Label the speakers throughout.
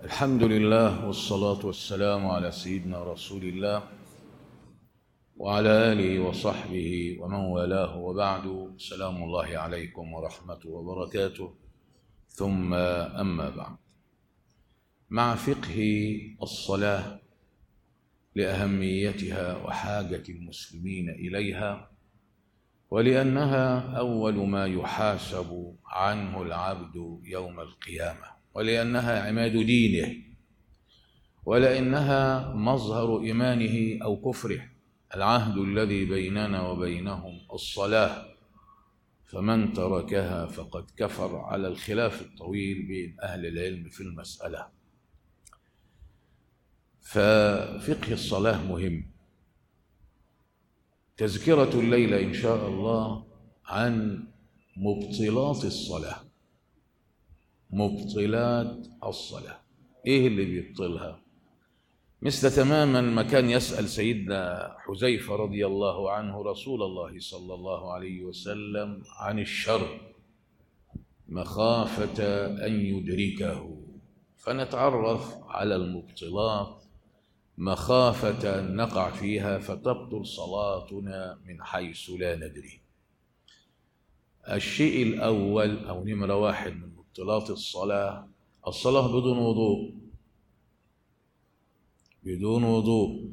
Speaker 1: الحمد لله والصلاة والسلام على سيدنا رسول الله وعلى آله وصحبه ومن والاه وبعد سلام الله عليكم ورحمته وبركاته ثم أما بعد مع فقه الصلاة لأهميتها وحاجة المسلمين إليها ولأنها أول ما يحاسب عنه العبد يوم القيامة ولأنها عماد دينه ولأنها مظهر إيمانه أو كفره العهد الذي بيننا وبينهم الصلاة فمن تركها فقد كفر على الخلاف الطويل بين أهل العلم في المسألة ففقه الصلاة مهم تذكرة الليلة إن شاء الله عن مبطلات الصلاة مبطلات الصلاة إيه اللي بيبطلها مثل تماما ما كان يسأل سيدنا حذيفة رضي الله عنه رسول الله صلى الله عليه وسلم عن الشر مخافة أن يدركه فنتعرف على المبطلات مخافة أن نقع فيها فتبطل صلاتنا من حيث لا ندري الشيء الأول أو نمرة واحد من مبطلات الصلاة الصلاة بدون وضوء بدون وضوء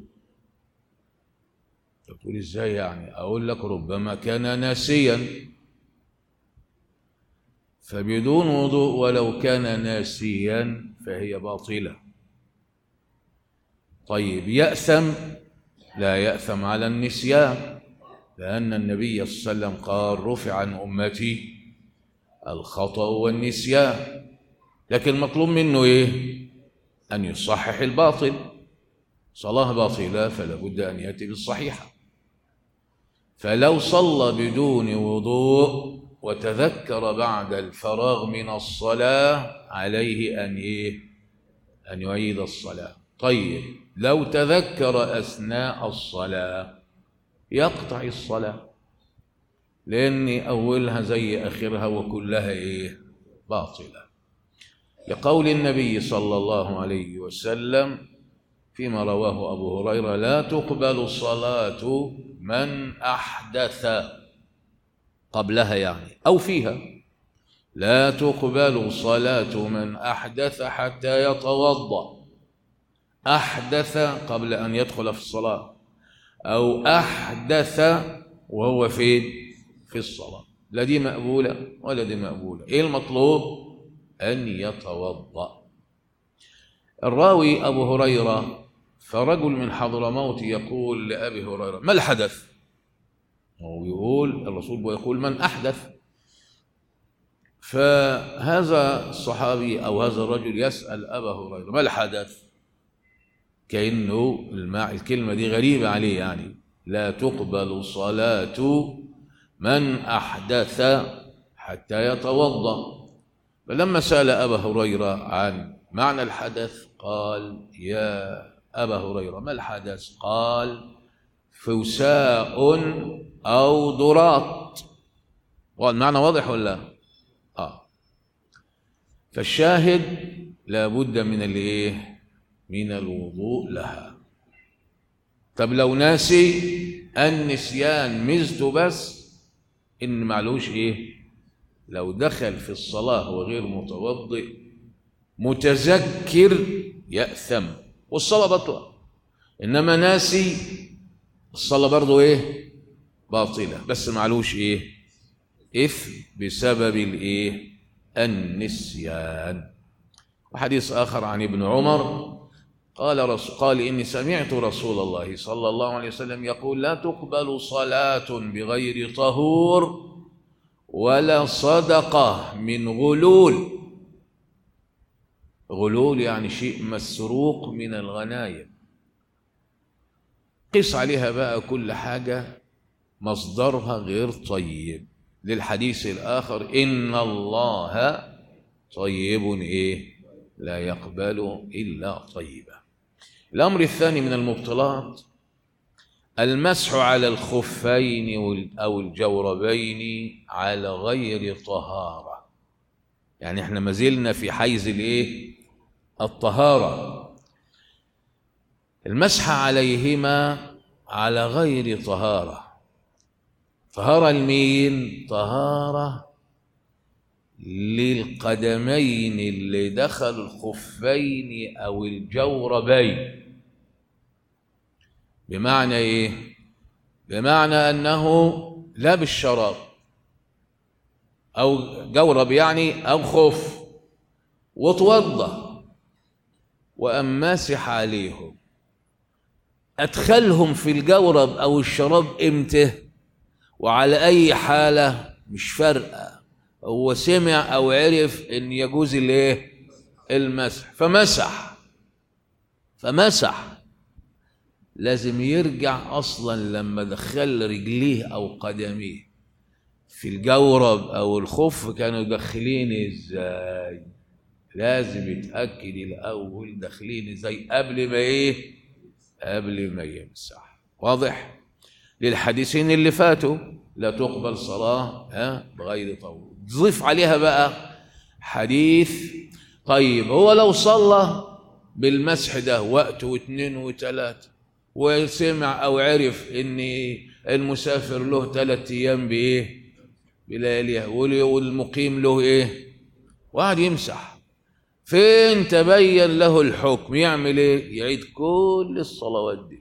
Speaker 1: تقول ازاي يعني اقول لك ربما كان ناسيا فبدون وضوء ولو كان ناسيا فهي باطله طيب يأثم لا يأثم على النسيان لأن النبي صلى الله عليه وسلم قال رفع عن أمتي الخطأ والنسيان لكن مطلوب منه إيه أن يصحح الباطل صلاة باطلة فلا بد أن يأتي بالصحيحة فلو صلى بدون وضوء وتذكر بعد الفراغ من الصلاة عليه أن إيه أن يعيد الصلاة طيب لو تذكر أثناء الصلاة يقطع الصلاة لأن أولها زي آخرها وكلها إيه باطلة لقول النبي صلى الله عليه وسلم فيما رواه أبو هريرة لا تقبل صلاة من أحدث قبلها يعني أو فيها لا تقبل صلاة من أحدث حتى يتوضأ أحدث قبل أن يدخل في الصلاة أو أحدث وهو فين في الصلاة لا دي مقبولة ولا دي مقبولة إيه المطلوب أن يتوضأ الراوي أبو هريرة فرجل من حضرموت يقول لأبي هريرة ما الحدث هو يقول الرسول يقول من أحدث فهذا الصحابي أو هذا الرجل يسأل أبا هريرة ما الحدث كأنه الماء الكلمة دي غريبة عليه يعني لا تقبل صلاة من أحدث حتى يتوضأ فلما سأل أبا هريرة عن معنى الحدث قال يا أبا هريرة ما الحدث قال فوساء أو ضراط والمعنى واضح ولا آه فالشاهد لابد من الايه من الوضوء لها طب لو ناسي النسيان ميزته بس ان معلوش ايه لو دخل في الصلاه وغير متوضئ متذكر ياثم والصلاه بطله انما ناسي الصلاه برضه ايه باطله بس معلوش ايه اثم بسبب الايه النسيان وحديث اخر عن ابن عمر قال رسول قال إني سمعت رسول الله صلى الله عليه وسلم يقول لا تقبل صلاة بغير طهور ولا صدقة من غلول غلول يعني شيء مسروق من الغنايم قس عليها بقى كل حاجة مصدرها غير طيب للحديث الآخر إن الله طيب إيه لا يقبل إلا طيبا الأمر الثاني من المبطلات المسح على الخفين أو الجوربين على غير طهارة يعني احنا ما زلنا في حيز الايه الطهارة المسح عليهما على غير طهارة طهارة المين طهارة للقدمين اللي دخل الخفين أو الجوربين بمعنى إيه بمعنى أنه لا بالشراب أو جورب يعني أو خف وتوضى وأم ماسح عليهم أدخلهم في الجورب أو الشراب إمتى وعلى أي حالة مش فارقة هو سمع أو عرف إن يجوز الإيه المسح فمسح فمسح لازم يرجع أصلا لما دخل رجليه أو قدميه في الجورب أو الخف كانوا داخلين إزاي لازم يتأكد الأول داخلين إزاي قبل ما إيه قبل ما يمسح واضح للحديثين اللي فاتوا لا تقبل صلاة ها بغير طول تضيف عليها بقى حديث طيب هو لو صلى بالمسح ده وقت واثنين وثلاثة وسمع أو عرف إن المسافر له ثلاث أيام بإيه بلياليها والمقيم له إيه واحد يمسح فين تبين له الحكم يعمل ايه يعيد كل الصلوات دي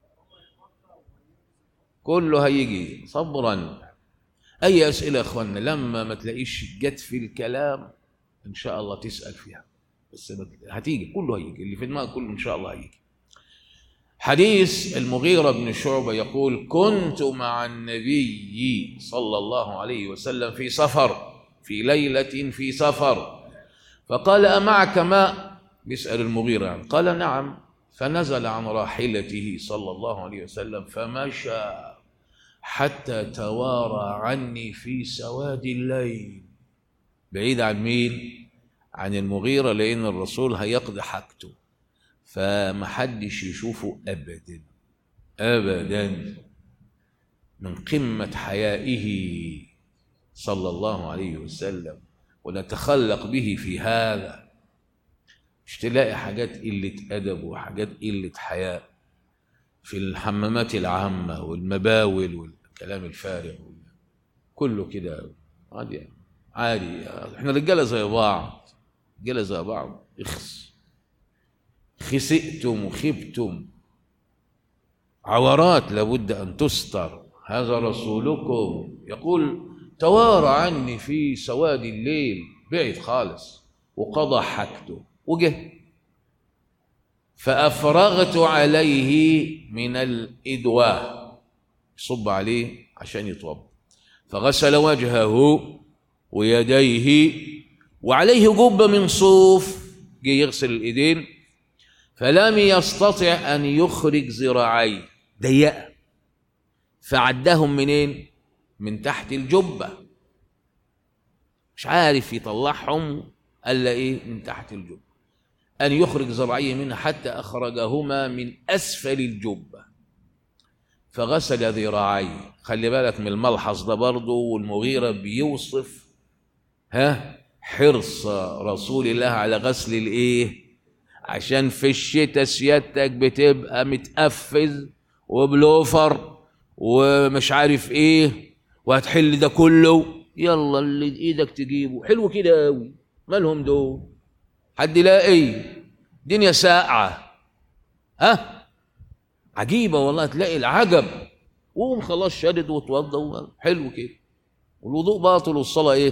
Speaker 1: كله هيجي صبرا اي اسئله يا اخوانا لما ما تلاقيش جت في الكلام ان شاء الله تسال فيها بس هتيجي كله هيجي اللي في دماغك كله ان شاء الله هيجي حديث المغيرة بن شعبة يقول كنت مع النبي صلى الله عليه وسلم في سفر في ليلة في سفر فقال أمعك ماء بيسأل المغيرة يعني قال نعم فنزل عن راحلته صلى الله عليه وسلم فمشى حتى توارى عني في سواد الليل بعيد عن مين عن المغيرة لأن الرسول هيقضي حاجته فمحدش يشوفه أبدا أبدا من قمة حيائه صلى الله عليه وسلم ونتخلق به في هذا مش تلاقي حاجات قلة أدب وحاجات قلة حياء في الحمامات العامة والمباول والكلام الفارغ كله كده عادي عادي احنا رجاله زي بعض رجاله زي بعض اخس خسئتم وخبتم عورات لابد ان تستر هذا رسولكم يقول توارى عني في سواد الليل بعد خالص وقضى حاجته وجه فأفرغت عليه من الإدواء صب عليه عشان يتوضا فغسل وجهه ويديه وعليه جبة من صوف جه يغسل الإيدين فلم يستطع أن يخرج ذراعيه ضيقة فعدهم منين؟ من تحت الجبة مش عارف يطلعهم الا ايه من تحت الجبة ان يخرج ذراعيه منها حتى اخرجهما من اسفل الجبة فغسل ذراعيه خلي بالك من الملحظ ده برضه والمغيرة بيوصف ها حرص رسول الله على غسل الايه عشان في الشتاء سيادتك بتبقى متقفز وبلوفر ومش عارف ايه وهتحل ده كله يلا اللي ايدك تجيبه حلو كده قوي مالهم دول حد يلاقي دنيا ساقعه ها عجيبه والله تلاقي العجب قوم خلاص شدد وتوضى حلو كده والوضوء باطل والصلاه ايه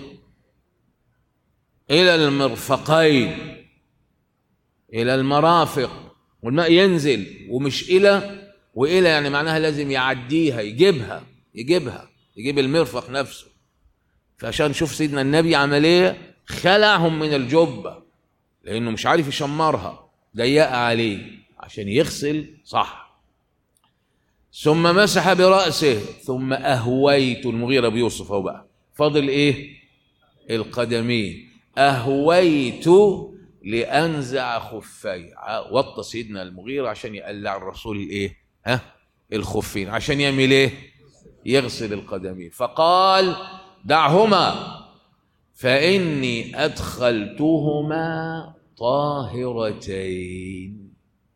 Speaker 1: الى المرفقين الى المرافق والماء ينزل ومش الى والى يعني معناها لازم يعديها يجيبها يجيبها يجيب المرفق نفسه فعشان شوف سيدنا النبي عمل ايه خلعهم من الجبه لانه مش عارف يشمرها ضيقه عليه عشان يغسل صح ثم مسح براسه ثم اهويت المغيره بيوصف اهو بقى فاضل ايه القدمين اهويت لانزع خفي وطى سيدنا المغيره عشان يقلع الرسول الايه ها الخفين عشان يعمل ايه يغسل القدمين فقال دعهما فإني أدخلتهما طاهرتين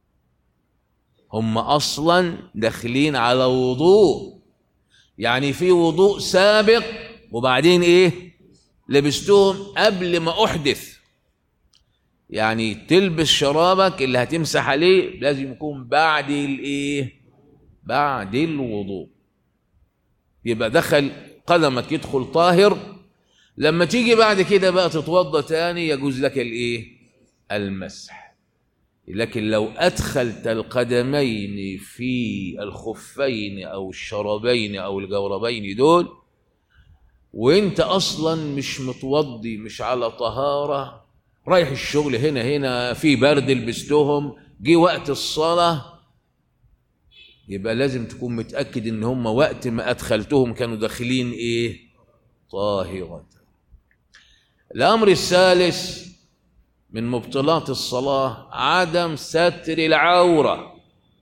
Speaker 1: هم اصلا داخلين على وضوء يعني في وضوء سابق وبعدين ايه لبستهم قبل ما احدث يعني تلبس شرابك اللي هتمسح عليه لازم يكون بعد الايه بعد الوضوء يبقى دخل قدمك يدخل طاهر لما تيجي بعد كده بقى تتوضا تاني يجوز لك الايه المسح لكن لو ادخلت القدمين في الخفين او الشرابين او الجوربين دول وانت اصلا مش متوضي مش على طهاره رايح الشغل هنا هنا في برد لبستهم جه وقت الصلاه يبقى لازم تكون متاكد ان هم وقت ما ادخلتهم كانوا داخلين ايه طاهره الامر الثالث من مبطلات الصلاه عدم ستر العوره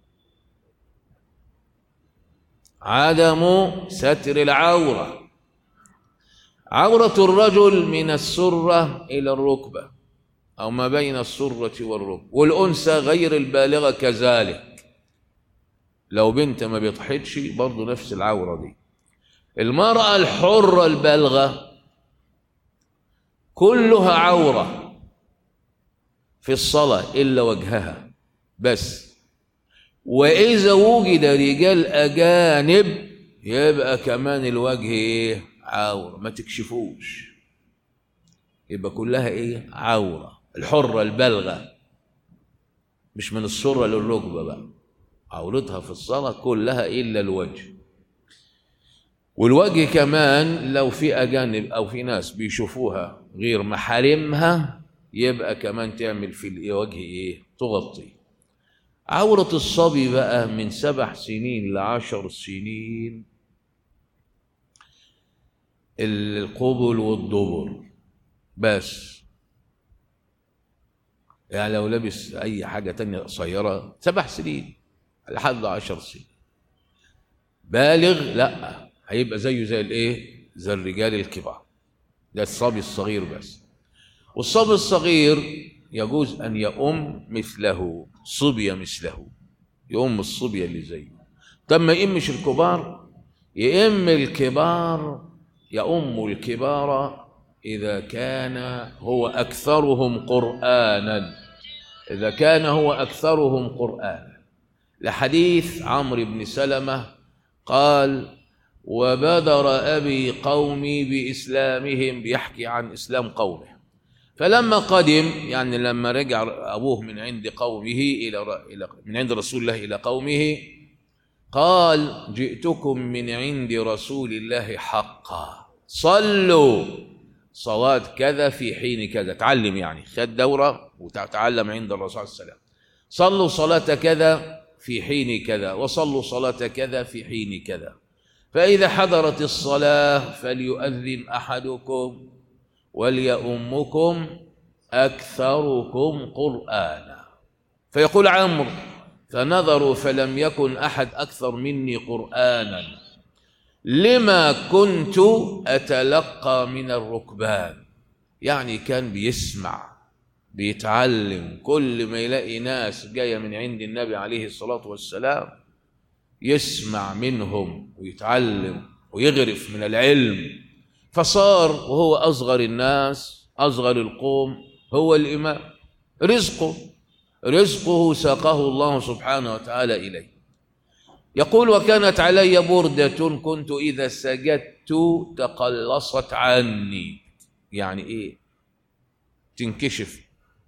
Speaker 1: عدم ستر العوره عوره الرجل من السره الى الركبه او ما بين السره والركبه والانثى غير البالغه كذلك لو بنت ما بيضحكش برضه نفس العوره دي المراه الحره البالغه كلها عوره في الصلاه الا وجهها بس واذا وجد رجال اجانب يبقى كمان الوجه ايه عوره ما تكشفوش يبقى كلها ايه عوره الحره البالغه مش من السره للركبه بقى عورتها في الصلاه كلها الا الوجه والوجه كمان لو في اجانب او في ناس بيشوفوها غير محارمها يبقى كمان تعمل في الوجه ايه تغطي عورة الصبي بقى من سبع سنين لعشر سنين القبل والدبر بس يعني لو لبس اي حاجة تانية قصيرة سبع سنين لحد عشر سنين بالغ لا هيبقى زيه زي الايه زي الرجال الكبار ده الصبي الصغير بس والصبي الصغير يجوز ان يؤم مثله صبي مثله يؤم الصبيه اللي زيه طب ما يأمش الكبار يأم الكبار يؤم الكبار إذا كان هو أكثرهم قرآنا إذا كان هو أكثرهم قرآنا لحديث عمرو بن سلمة قال وبدر أبي قومي بإسلامهم بيحكي عن إسلام قومه فلما قدم يعني لما رجع أبوه من عند قومه إلى إلى من عند رسول الله إلى قومه قال جئتكم من عند رسول الله حقا صلوا صلاة كذا في حين كذا تعلم يعني خد دورة وتعلم عند الرسول صلى الله عليه وسلم صلوا صلاة كذا في حين كذا وصلوا صلاة كذا في حين كذا فإذا حضرت الصلاة فليؤذن أحدكم وليؤمكم أكثركم قرآنا فيقول عمرو فنظروا فلم يكن أحد أكثر مني قرآنا لما كنت أتلقى من الركبان يعني كان بيسمع بيتعلم كل ما يلاقي ناس جاية من عند النبي عليه الصلاة والسلام يسمع منهم ويتعلم ويغرف من العلم فصار وهو أصغر الناس أصغر القوم هو الإمام رزقه رزقه ساقه الله سبحانه وتعالى إليه يقول وكانت علي بردة كنت إذا سجدت تقلصت عني يعني إيه تنكشف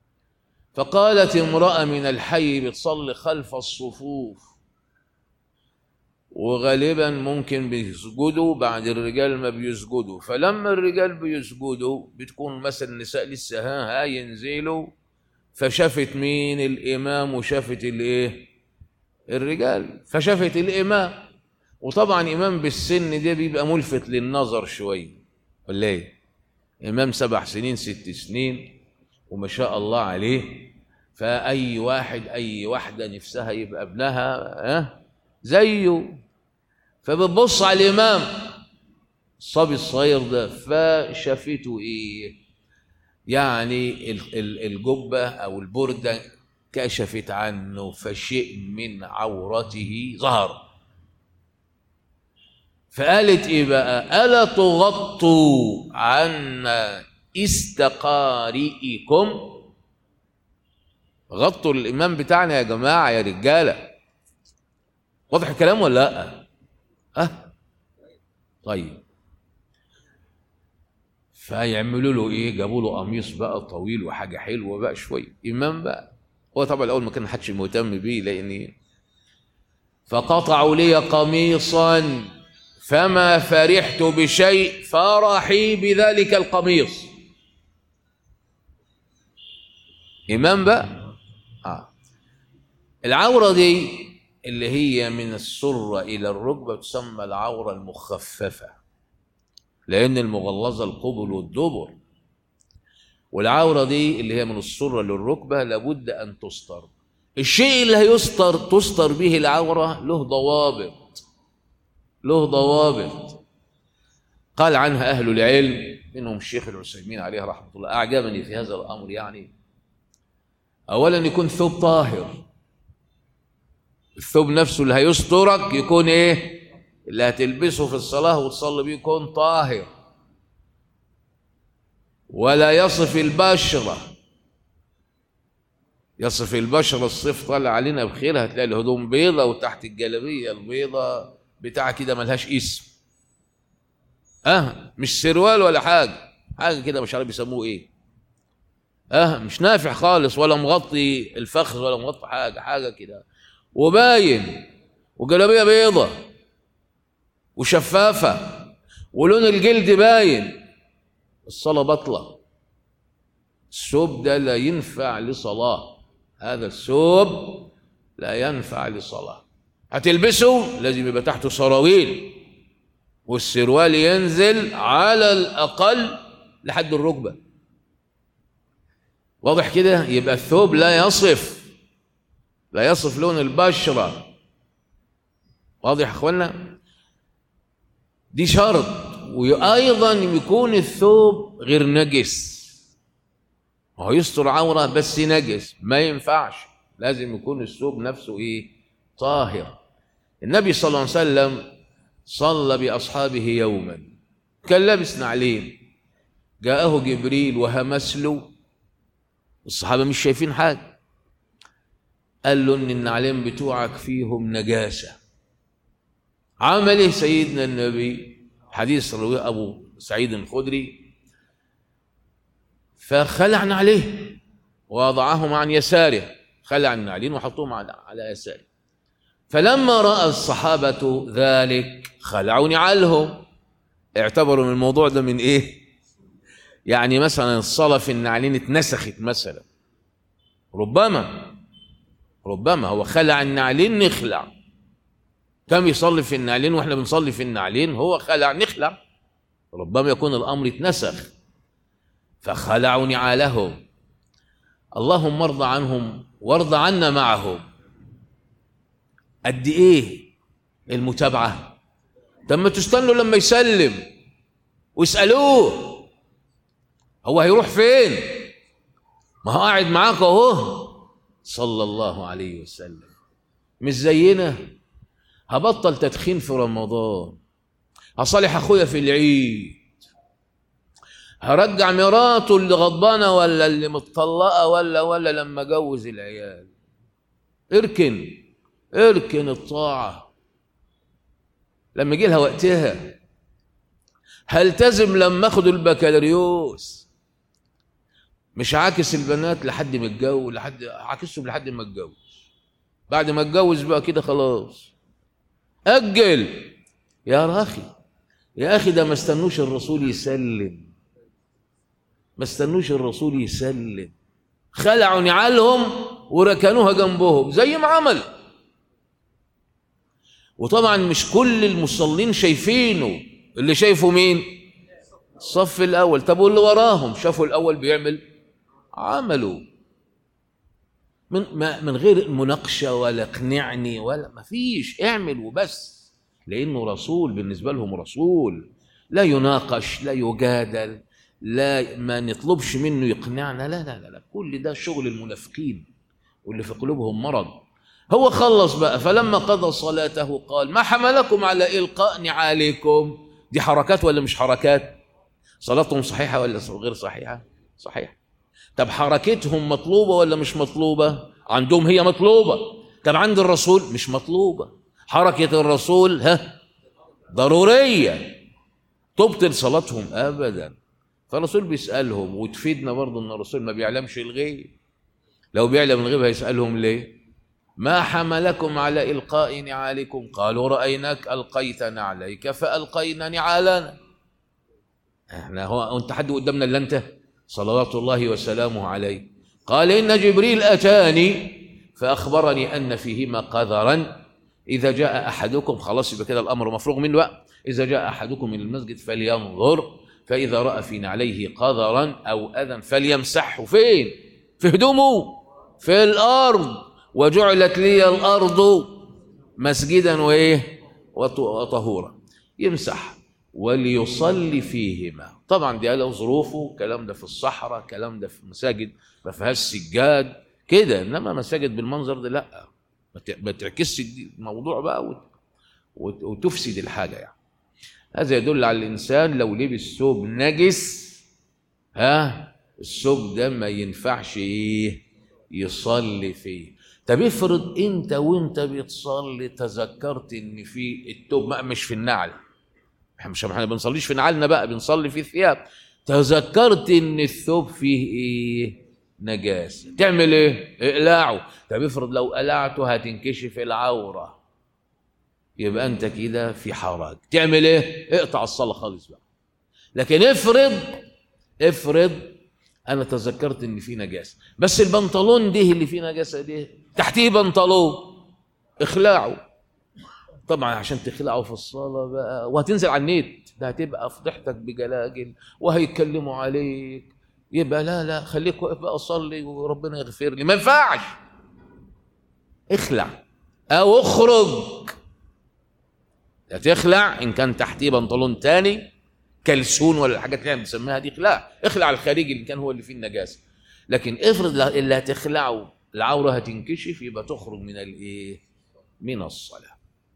Speaker 1: فقالت امرأة من الحي بتصلي خلف الصفوف وغالبا ممكن بيسجدوا بعد الرجال ما بيسجدوا فلما الرجال بيسجدوا بتكون مثلا النساء لسه ها ها ينزلوا فشافت مين الامام وشافت الايه الرجال فشافت الامام وطبعا امام بالسن ده بيبقى ملفت للنظر شويه ولا ايه امام سبع سنين ست سنين وما شاء الله عليه فاي واحد اي واحده نفسها يبقى ابنها ها زيه فبتبص على الامام الصبي الصغير ده فشافته ايه يعني الجبة أو البردة كشفت عنه فشيء من عورته ظهر فقالت ايه بقى الا تغطوا عن استقارئكم غطوا الامام بتاعنا يا جماعه يا رجاله واضح الكلام ولا لا اه طيب فيعملوا له ايه جابوا له قميص بقى طويل وحاجه حلوه بقى شويه امام بقى هو طبعا الاول ما كان حدش مهتم بيه لان فقطعوا لي قميصا فما فرحت بشيء فرحي بذلك القميص إمام بقى آه. العورة دي اللي هي من السرة إلى الركبة تسمى العورة المخففة لأن المغلظة القبل والدبر والعورة دي اللي هي من السرة للركبة لابد أن تستر الشيء اللي هيستر تستر به العورة له ضوابط له ضوابط قال عنها أهل العلم منهم الشيخ العثيمين عليه رحمة الله أعجبني في هذا الأمر يعني أولا يكون ثوب طاهر الثوب نفسه اللي هيسترك يكون إيه اللي هتلبسه في الصلاة وتصلي بيه يكون طاهر ولا يصف البشرة يصف البشرة الصيف طالع علينا بخير هتلاقي الهدوم بيضة وتحت الجلابية البيضة بتاع كده ملهاش اسم اه مش سروال ولا حاجة حاجة كده مش عارف بيسموه ايه اه مش نافع خالص ولا مغطي الفخذ ولا مغطي حاجة حاجة كده وباين وجلابية بيضة وشفافة ولون الجلد باين الصلاة بطلة الثوب ده لا ينفع لصلاة هذا الثوب لا ينفع لصلاة هتلبسه لازم يبقى تحته سراويل والسروال ينزل على الأقل لحد الركبة واضح كده يبقى الثوب لا يصف لا يصف لون البشرة واضح يا اخوانا دي شرط وايضا يكون الثوب غير نجس هو يستر عوره بس نجس ما ينفعش لازم يكون الثوب نفسه ايه طاهر النبي صلى الله عليه وسلم صلى باصحابه يوما كان لابس نعلين جاءه جبريل وهمس له الصحابه مش شايفين حاجه قال له ان النعلين بتوعك فيهم نجاسه عمل ايه سيدنا النبي حديث رواه ابو سعيد الخدري فخلعنا عليه ووضعهم عن يساره خلع النعلين وحطوهم على يساره فلما راى الصحابه ذلك خلعوا نعالهم اعتبروا من الموضوع ده من ايه يعني مثلا الصلاه في النعلين اتنسخت مثلا ربما ربما هو خلع النعلين نخلع كم يصلي في النعلين واحنا بنصلي في النعلين هو خلع نخلع ربما يكون الامر اتنسخ فخلعوا نعالهم اللهم ارض عنهم وارض عنا معهم قد ايه المتابعه لما تستنوا لما يسلم واسالوه هو هيروح فين ما هو قاعد معاك اهو صلى الله عليه وسلم مش زينا هبطل تدخين في رمضان هصالح اخويا في العيد هرجع مراته اللي غضبانه ولا اللي متطلقه ولا ولا لما جوز العيال اركن اركن الطاعه لما يجي لها وقتها هلتزم لما اخد البكالوريوس مش عاكس البنات لحد ما اتجوز لحد عاكسهم لحد ما اتجوز بعد ما اتجوز بقى كده خلاص أجل يا أخي يا أخي ده ما استنوش الرسول يسلم ما استنوش الرسول يسلم خلعوا نعالهم وركنوها جنبهم زي ما عمل وطبعا مش كل المصلين شايفينه اللي شايفه مين الصف الأول طب واللي وراهم شافوا الأول بيعمل عملوا من ما من غير مناقشه ولا اقنعني ولا ما فيش اعمل وبس لانه رسول بالنسبه لهم رسول لا يناقش لا يجادل لا ما نطلبش منه يقنعنا لا لا لا, لا. كل ده شغل المنافقين واللي في قلوبهم مرض هو خلص بقى فلما قضى صلاته قال ما حملكم على إلقاء نعالكم دي حركات ولا مش حركات صلاتهم صحيحة ولا غير صحيحة صحيح طب حركتهم مطلوبة ولا مش مطلوبة عندهم هي مطلوبة طب عند الرسول مش مطلوبة حركة الرسول ها ضرورية تبطل صلاتهم أبدا فالرسول بيسألهم وتفيدنا برضه أن الرسول ما بيعلمش الغيب لو بيعلم الغيب هيسألهم ليه ما حملكم على إلقاء نعالكم قالوا رأيناك ألقيت نعليك فألقينا نعالنا احنا هو انت حد قدامنا الا انت صلوات الله وسلامه عليه قال ان جبريل اتاني فاخبرني ان فيهما قذرا اذا جاء احدكم خلاص يبقى كده الامر مفروغ منه بقى اذا جاء احدكم من المسجد فلينظر فاذا راى في نعليه قذرا او اذى فليمسحه فين في هدومه في الارض وجعلت لي الارض مسجدا وايه وطهورا يمسح وليصلي فيهما طبعا دي له ظروفه الكلام ده في الصحراء الكلام ده في مساجد ما فيهاش سجاد كده انما مساجد بالمنظر ده لا ما تعكسش الموضوع بقى وتفسد الحاجه يعني هذا يدل على الانسان لو لبس ثوب نجس ها الثوب ده ما ينفعش ايه يصلي فيه طب افرض انت وانت بتصلي تذكرت ان في الثوب مش في النعل احنا مش احنا بنصليش في نعالنا بقى بنصلي في ثياب تذكرت ان الثوب فيه ايه نجاسه تعمل ايه اقلعه طب افرض لو قلعته هتنكشف العوره يبقى انت كده في حرج تعمل ايه اقطع الصلاه خالص بقى لكن افرض افرض انا تذكرت ان في نجاسه بس البنطلون ده اللي فيه نجاسه ده تحتيه بنطلون اخلعه طبعا عشان تخلعه في الصلاة بقى وهتنزل على النت ده هتبقى فضحتك بجلاجل وهيتكلموا عليك يبقى لا لا خليك واقف بقى صلي وربنا يغفر لي ما ينفعش اخلع او اخرج تخلع ان كان تحتيه بنطلون تاني كلسون ولا الحاجات اللي احنا بنسميها دي اخلع اخلع الخارجي اللي كان هو اللي فيه النجاسه لكن افرض اللي هتخلعه العوره هتنكشف يبقى تخرج من الايه من الصلاه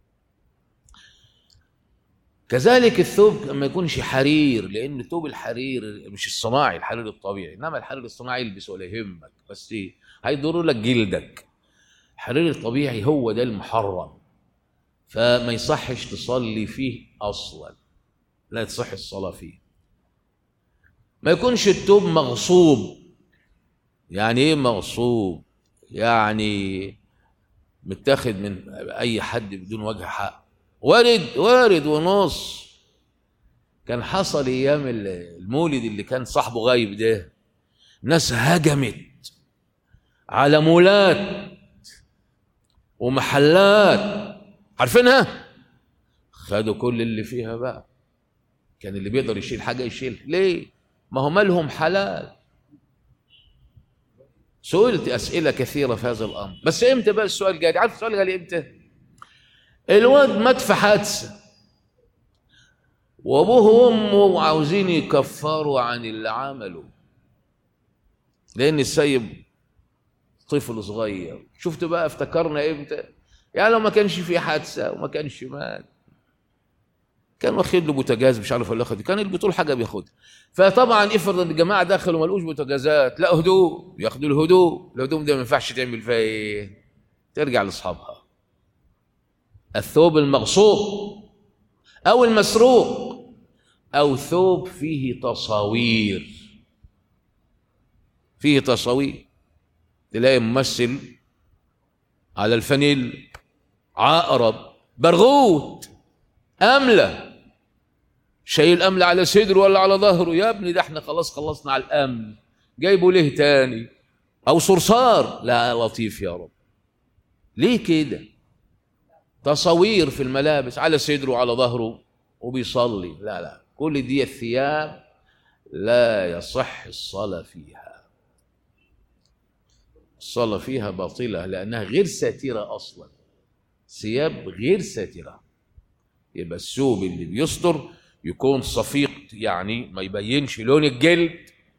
Speaker 1: كذلك الثوب لما يكونش حرير لان ثوب الحرير مش الصناعي الحرير الطبيعي انما الحرير الصناعي البسه ولا يهمك بس ايه هيضر لك جلدك الحرير الطبيعي هو ده المحرم فما يصحش تصلي فيه اصلا لا تصح الصلاه فيه ما يكونش الثوب مغصوب يعني ايه مغصوب يعني متاخد من اي حد بدون وجه حق وارد وارد ونص كان حصل ايام المولد اللي كان صاحبه غايب ده ناس هجمت على مولات ومحلات عارفينها خدوا كل اللي فيها بقى كان اللي بيقدر يشيل حاجه يشيل ليه ما هو مالهم حلال سئلت اسئله كثيره في هذا الامر بس امتى بقى السؤال جاي عارف السؤال جاي امتى الواد مات في حادثه وابوه وامه عاوزين يكفروا عن اللي عمله لان السيب طفل صغير شفت بقى افتكرنا امتى يعني لو ما كانش في حادثه وما كانش مات كان واخد له بوتاجاز مش عارف ولا اخد كان البطول حاجه بياخدها فطبعا افرض ان الجماعه دخلوا ما لقوش بوتاجازات لا هدوء ياخدوا الهدوء الهدوم ده ما ينفعش تعمل فيها ايه ترجع لاصحابها الثوب المغصوب او المسروق او ثوب فيه تصاوير فيه تصاوير تلاقي ممثل على الفانيل عقرب برغوت أملة شايل أملة على صدره ولا على ظهره يا ابني ده احنا خلاص خلصنا على الأمن جايبه ليه تاني أو صرصار لا لطيف يا رب ليه كده تصاوير في الملابس على صدره وعلى ظهره وبيصلي لا لا كل دي الثياب لا يصح الصلاة فيها الصلاة فيها باطلة لأنها غير ساترة أصلا ثياب غير ساترة يبقى الثوب اللي بيستر يكون صفيق يعني ما يبينش لون الجلد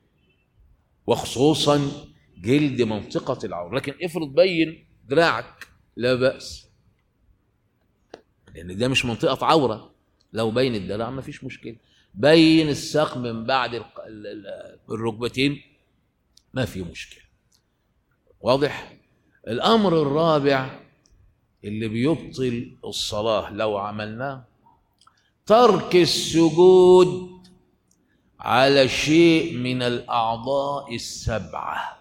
Speaker 1: وخصوصا جلد منطقة العورة لكن افرض بين دراعك لا بأس لأن ده مش منطقة عورة لو بين الدراع ما فيش مشكلة بين الساق من بعد الق- ال- ال- الركبتين ما في مشكلة واضح الأمر الرابع اللي بيبطل الصلاة لو عملناه ترك السجود على شيء من الأعضاء السبعة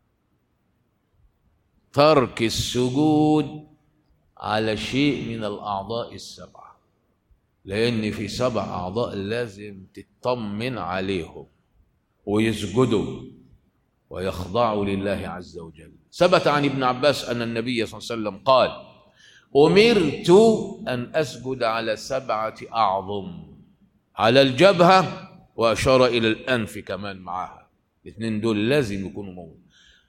Speaker 1: ترك السجود على شيء من الأعضاء السبعة لأن في سبع أعضاء لازم تطمن عليهم ويسجدوا ويخضعوا لله عز وجل ثبت عن ابن عباس أن النبي صلى الله عليه وسلم قال أمرت أن أسجد على سبعة أعظم على الجبهة وأشار إلى الأنف كمان معها الاثنين دول لازم يكونوا موجودين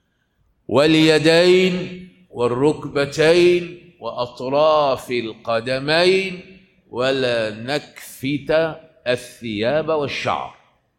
Speaker 1: واليدين والركبتين وأطراف القدمين ولا نكفت الثياب والشعر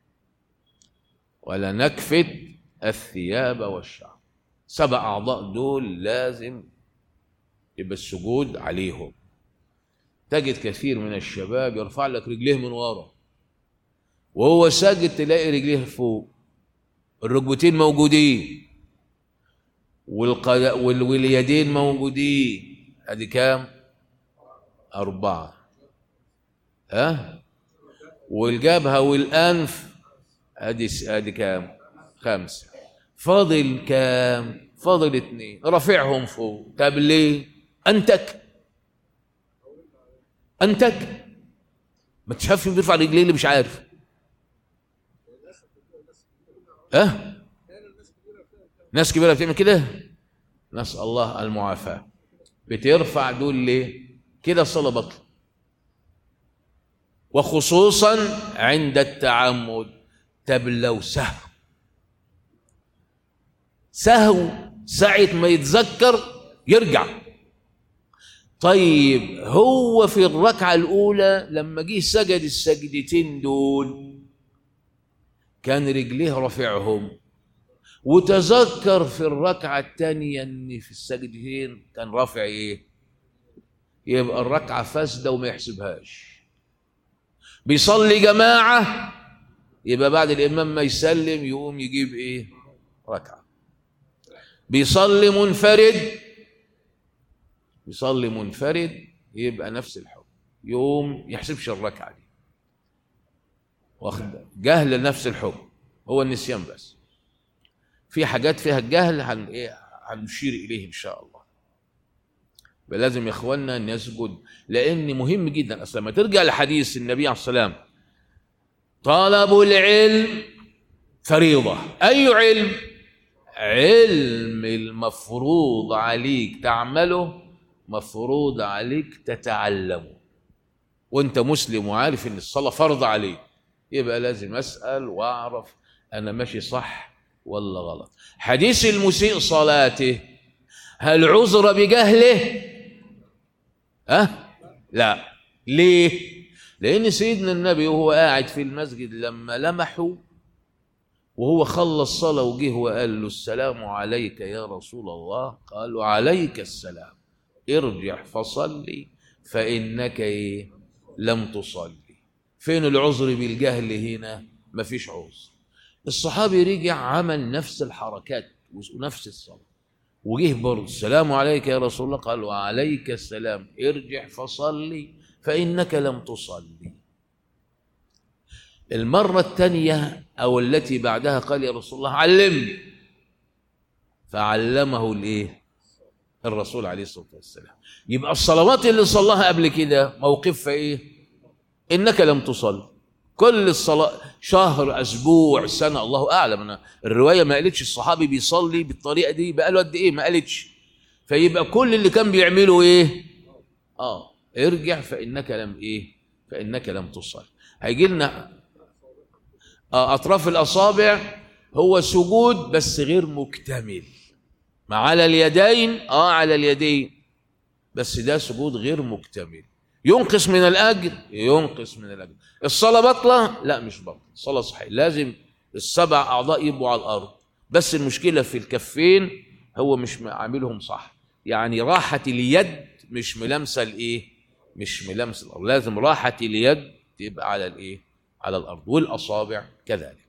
Speaker 1: ولا نكفت الثياب والشعر سبع أعضاء دول لازم يبقى السجود عليهم تجد كثير من الشباب يرفع لك رجليه من ورا وهو ساجد تلاقي رجليه فوق الركبتين موجودين والقد... وال... واليدين موجودين ادي كام أربعة ها والجبهة والأنف ادي س- ادي كام خمسة فاضل كام فاضل اتنين رافعهم فوق طب ليه انتك انتك ما تشافش بيرفع رجليه اللي مش عارف ها ناس كبيره بتعمل كده نسال الله المعافاه بترفع دول ليه كده الصلاه بطل وخصوصا عند التعمد طب لو سهو سهو ساعة ما يتذكر يرجع طيب هو في الركعة الأولى لما جه سجد السجدتين دول كان رجليه رافعهم وتذكر في الركعة الثانية إن في السجدتين كان رافع إيه؟ يبقى الركعة فاسدة وما يحسبهاش بيصلي جماعة يبقى بعد الإمام ما يسلم يقوم يجيب إيه؟ ركعة بيصلي منفرد بيصلي منفرد يبقى نفس الحكم يقوم يحسبش الركعة دي واخد جهل نفس الحكم هو النسيان بس في حاجات فيها الجهل هن ايه هنشير اليه ان شاء الله يبقى لازم يا اخوانا نسجد لان مهم جدا اصلا لما ترجع لحديث النبي عليه الصلاه والسلام طلب العلم فريضه اي علم علم المفروض عليك تعمله مفروض عليك تتعلمه وانت مسلم وعارف ان الصلاه فرض عليك يبقى لازم اسال واعرف انا ماشي صح ولا غلط حديث المسيء صلاته هل عذر بجهله ها أه؟ لا ليه لان سيدنا النبي وهو قاعد في المسجد لما لمحوا وهو خلص صلاة وجه وقال له السلام عليك يا رسول الله قال له عليك السلام ارجع فصلي فإنك إيه؟ لم تصلي فين العذر بالجهل هنا مفيش عذر الصحابي رجع عمل نفس الحركات ونفس الصلاة وجه برضه السلام عليك يا رسول الله قال وعليك السلام ارجع فصلي فإنك لم تصلي المرة الثانية أو التي بعدها قال يا رسول الله علمني فعلمه الإيه؟ الرسول عليه الصلاة والسلام يبقى الصلوات اللي صلاها قبل كده موقفها إيه؟ إنك لم تصل كل الصلاة شهر أسبوع سنة الله أعلم أنا الرواية ما قالتش الصحابي بيصلي بالطريقة دي بقاله قد إيه ما قالتش فيبقى كل اللي كان بيعمله إيه؟ آه ارجع فإنك لم إيه؟ فإنك لم تصل هيجي لنا أطراف الأصابع هو سجود بس غير مكتمل ما على اليدين آه على اليدين بس ده سجود غير مكتمل ينقص من الأجر ينقص من الأجر الصلاة بطلة لا مش بطلة الصلاة صحيحة لازم السبع أعضاء يبقوا على الأرض بس المشكلة في الكفين هو مش عاملهم صح يعني راحة اليد مش ملامسة الإيه مش ملامسة الأرض لازم راحة اليد تبقى على الإيه على الأرض والأصابع كذلك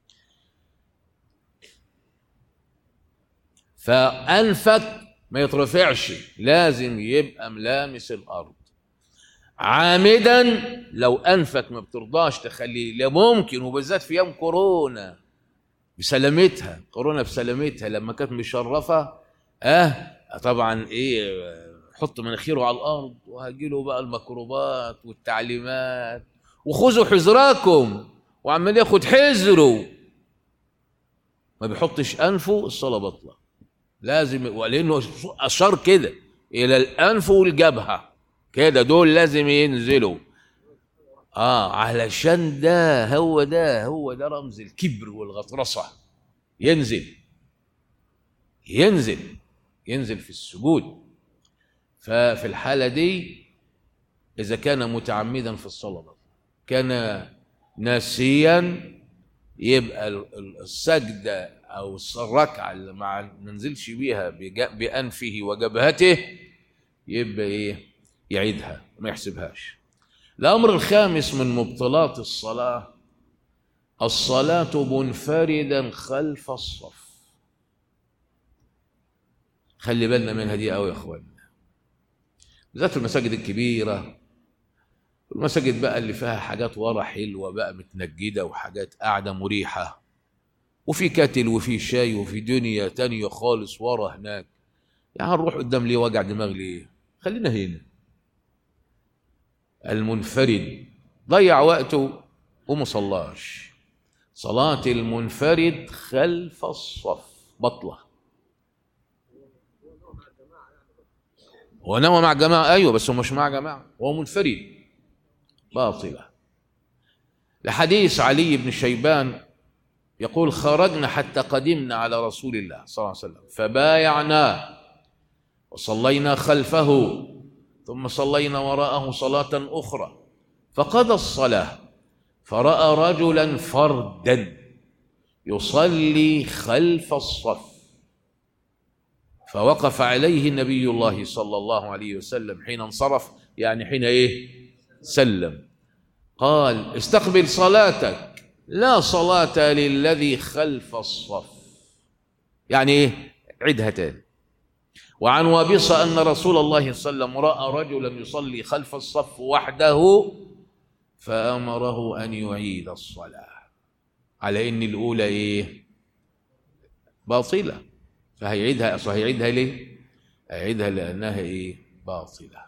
Speaker 1: فأنفك ما يترفعش لازم يبقى ملامس الأرض عامدا لو أنفك ما بترضاش تخليه لا ممكن وبالذات في يوم كورونا بسلامتها كورونا بسلامتها لما كانت مشرفة اه طبعا ايه حط مناخيره على الارض وهجيله بقى الميكروبات والتعليمات وخذوا حذراكم وعمال ياخد حذره ما بيحطش انفه الصلاه بطله لازم ولانه اشار كده الى الانف والجبهه كده دول لازم ينزلوا اه علشان ده هو ده هو ده رمز الكبر والغطرسه ينزل ينزل ينزل في السجود ففي الحاله دي اذا كان متعمدا في الصلاه كان ناسيا يبقى السجده او الركعه اللي ما ننزلش بيها بانفه وجبهته يبقى ايه يعيدها ما يحسبهاش الامر الخامس من مبطلات الصلاه الصلاه منفردا خلف الصف خلي بالنا منها دي قوي يا اخوانا بالذات في المساجد الكبيره المساجد بقى اللي فيها حاجات ورا حلوه بقى متنجده وحاجات قاعده مريحه وفي كتل وفي شاي وفي دنيا تانية خالص ورا هناك يعني هنروح قدام ليه وجع دماغ ليه خلينا هنا المنفرد ضيع وقته ومصلاش صلاة المنفرد خلف الصف بطلة هو نوى مع جماعة أيوة بس هو مش مع جماعة هو منفرد باطلة لحديث علي بن شيبان يقول خرجنا حتى قدمنا على رسول الله صلى الله عليه وسلم فبايعناه وصلينا خلفه ثم صلينا وراءه صلاة أخرى فقضى الصلاة فرأى رجلا فردا يصلي خلف الصف فوقف عليه نبي الله صلى الله عليه وسلم حين انصرف يعني حين ايه سلم قال استقبل صلاتك لا صلاة للذي خلف الصف يعني ايه عدها تاني وعن وابصة أن رسول الله صلى الله عليه وسلم رأى رجلا يصلي خلف الصف وحده فأمره أن يعيد الصلاة على إن الأولى إيه باطلة فهيعيدها أصل هيعيدها ليه هيعيدها لأنها إيه باطلة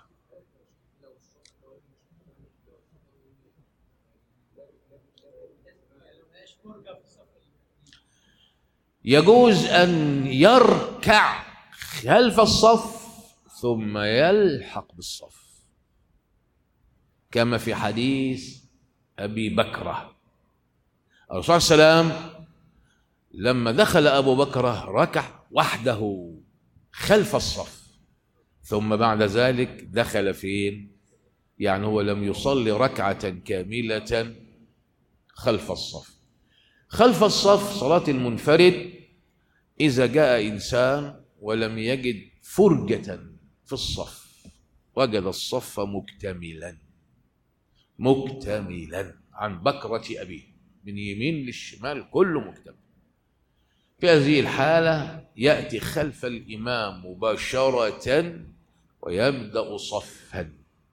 Speaker 1: يجوز أن يركع خلف الصف ثم يلحق بالصف كما في حديث أبي بكرة الرسول صلى الله عليه وسلم لما دخل أبو بكرة ركع وحده خلف الصف ثم بعد ذلك دخل فين يعني هو لم يصلي ركعة كاملة خلف الصف خلف الصف صلاة المنفرد إذا جاء إنسان ولم يجد فرجة في الصف وجد الصف مكتملا مكتملا عن بكرة أبيه من يمين للشمال كله مكتمل في هذه الحالة يأتي خلف الإمام مباشرة ويبدأ صفا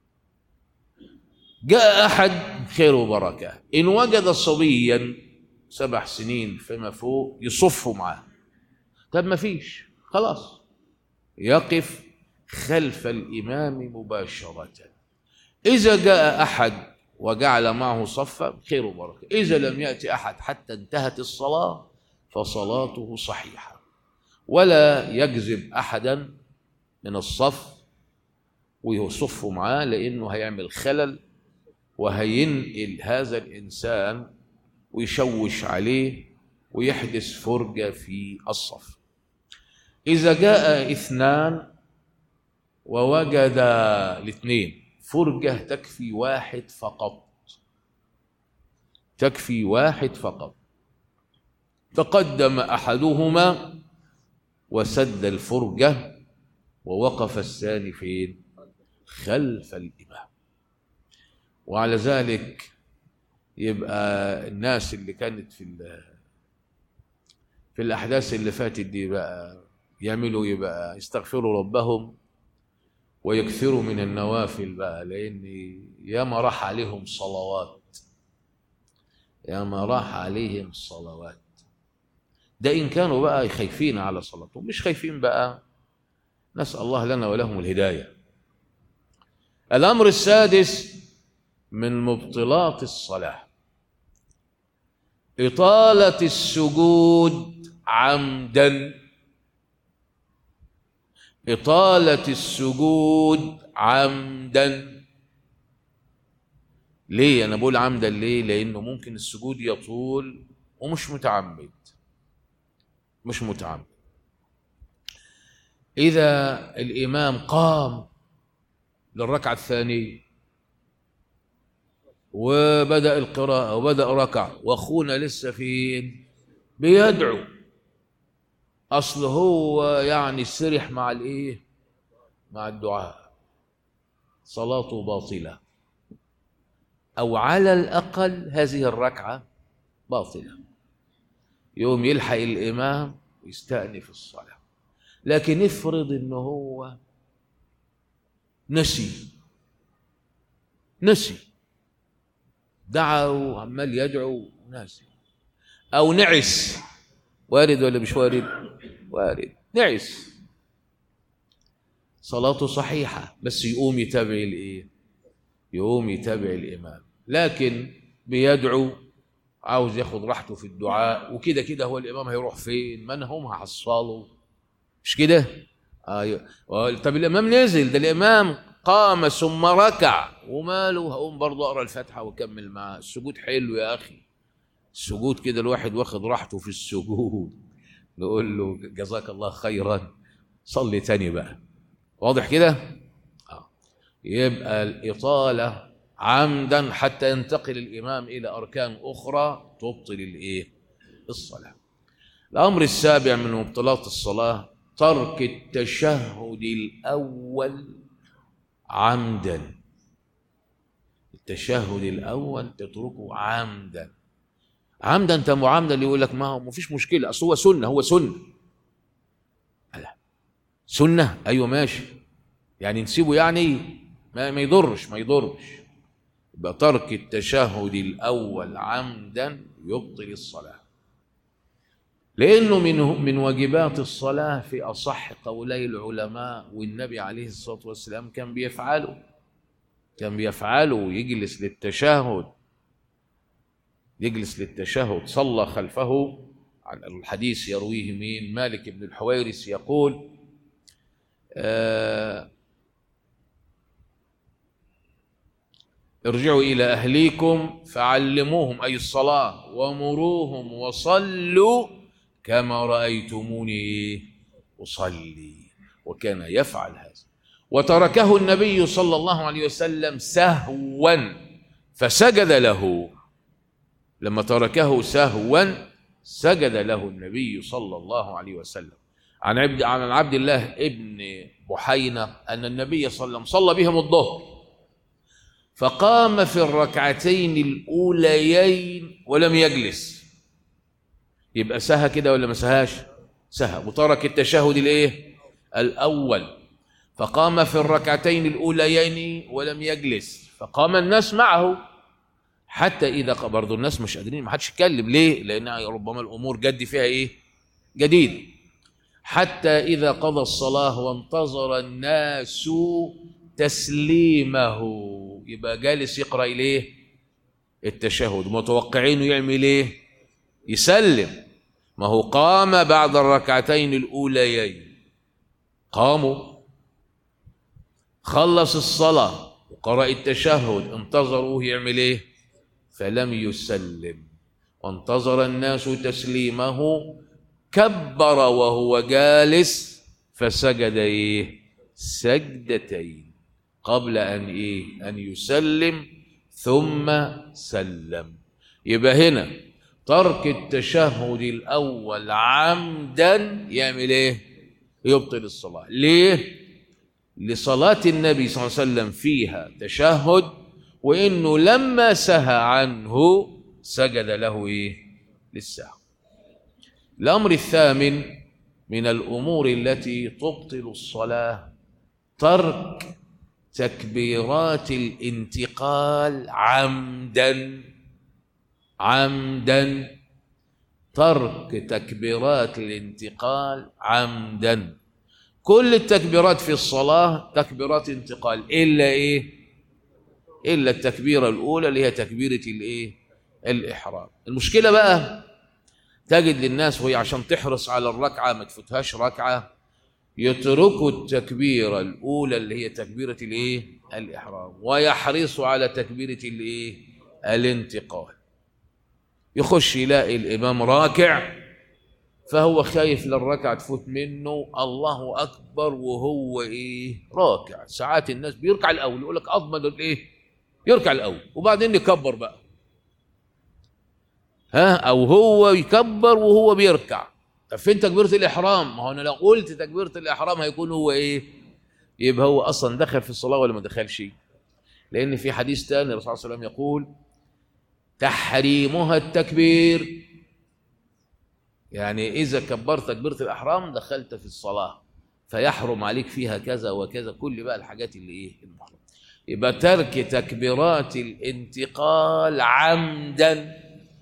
Speaker 1: جاء أحد خير وبركة إن وجد صبيا سبع سنين فيما فوق يصفوا معاه طب ما فيش خلاص يقف خلف الإمام مباشرة إذا جاء أحد وجعل معه صفا خير وبركة إذا لم يأتي أحد حتى انتهت الصلاة فصلاته صحيحة ولا يجذب أحدا من الصف ويصف معاه لأنه هيعمل خلل وهينقل هذا الإنسان ويشوش عليه ويحدث فرجة في الصف إذا جاء اثنان ووجد الاثنين فرجة تكفي واحد فقط تكفي واحد فقط تقدم أحدهما وسد الفرجة ووقف الثاني فين خلف الإمام وعلى ذلك يبقى الناس اللي كانت في في الأحداث اللي فاتت دي بقى يعملوا يبقى يستغفروا ربهم ويكثروا من النوافل بقى لأن ياما راح عليهم صلوات ياما راح عليهم صلوات ده إن كانوا بقى خايفين على صلاتهم مش خايفين بقى نسأل الله لنا ولهم الهداية الأمر السادس من مبطلات الصلاة إطالة السجود عمدا إطالة السجود عمدا ليه أنا بقول عمدا ليه لأنه ممكن السجود يطول ومش متعمد مش متعمد إذا الإمام قام للركعة الثانية وبدأ القراءة وبدأ ركع وأخونا لسه فين بيدعو أصل هو يعني سرح مع الإيه مع الدعاء صلاته باطلة أو على الأقل هذه الركعة باطلة يوم يلحق الإمام ويستأنف الصلاة لكن افرض إنه هو نسي نسي دعا وعمال يدعو ناسي أو نعس وارد ولا مش وارد وارد نعس صلاته صحيحة بس يقوم يتابع الإيه يقوم يتابع الإمام لكن بيدعو عاوز ياخد راحته في الدعاء وكده كده هو الإمام هيروح فين من هم هحصله مش كده آه طب الإمام نزل ده الإمام قام ثم ركع وماله هقوم برضه اقرا الفاتحه واكمل معاه السجود حلو يا اخي السجود كده الواحد واخد راحته في السجود نقول له جزاك الله خيرا صلي تاني بقى واضح كده آه. يبقى الاطاله عمدا حتى ينتقل الامام الى اركان اخرى تبطل الايه الصلاه الامر السابع من مبطلات الصلاه ترك التشهد الاول عمدا التشهد الاول تتركه عمدا عمدا انت معامدا اللي يقول لك ما هو ما فيش مشكله اصل هو سنه هو سنه لا سنه ايوه ماشي يعني نسيبه يعني ما, ما يضرش ما يضرش يبقى ترك التشهد الاول عمدا يبطل الصلاه لانه من من واجبات الصلاه في اصح قولي العلماء والنبي عليه الصلاه والسلام كان بيفعله كان بيفعله ويجلس للتشهد يجلس للتشهد صلى خلفه عن الحديث يرويه مين مالك بن الحويرس يقول آه ارجعوا إلى أهليكم فعلموهم أي الصلاة ومروهم وصلوا كما رأيتموني أصلي وكان يفعل هذا وتركه النبي صلى الله عليه وسلم سهوا فسجد له لما تركه سهوا سجد له النبي صلى الله عليه وسلم عن عبد عن عبد الله ابن بحينة أن النبي صلى الله عليه وسلم صلى بهم الظهر فقام في الركعتين الأوليين ولم يجلس يبقى سهى كده ولا ما سهاش سهى وترك التشهد الايه الاول فقام في الركعتين الاوليين ولم يجلس فقام الناس معه حتى اذا برضه الناس مش قادرين ما حدش يتكلم ليه لان ربما الامور جد فيها ايه جديد حتى اذا قضى الصلاه وانتظر الناس تسليمه يبقى جالس يقرا اليه التشهد متوقعينه يعمل ايه يسلم ما هو قام بعد الركعتين الأوليين قاموا خلص الصلاة وقرأ التشهد انتظروه يعمل ايه فلم يسلم وانتظر الناس تسليمه كبر وهو جالس فسجد ايه سجدتين قبل أن إيه أن يسلم ثم سلم يبقى هنا ترك التشهد الأول عمدا يعمل إيه يبطل الصلاة ليه لصلاة النبي صلى الله عليه وسلم فيها تشهد وإنه لما سهى عنه سجد له إيه للسهو الأمر الثامن من الأمور التي تبطل الصلاة ترك تكبيرات الانتقال عمدا عمدا ترك تكبيرات الانتقال عمدا كل التكبيرات في الصلاة تكبيرات انتقال إلا إيه إلا التكبيرة الأولى اللي هي تكبيرة الإيه الإحرام المشكلة بقى تجد للناس وهي عشان تحرص على الركعة ما تفوتهاش ركعة يتركوا التكبيرة الأولى اللي هي تكبيرة الإيه الإحرام ويحرصوا على تكبيرة الإيه الانتقال يخش يلاقي الإمام راكع فهو خايف للركعة تفوت منه الله أكبر وهو إيه راكع ساعات الناس بيركع الأول يقول لك أضمن الإيه يركع الأول وبعدين يكبر بقى ها أو هو يكبر وهو بيركع طب فين تكبيرة الإحرام ما هو أنا لو قلت تكبيرة الإحرام هيكون هو إيه يبقى هو أصلا دخل في الصلاة ولا ما دخلش لأن في حديث تاني الرسول صلى الله عليه وسلم يقول تحريمها التكبير يعني إذا كبرت تكبيرة الإحرام دخلت في الصلاة فيحرم عليك فيها كذا وكذا كل بقى الحاجات اللي إيه المحرم يبقى ترك تكبيرات الانتقال عمدا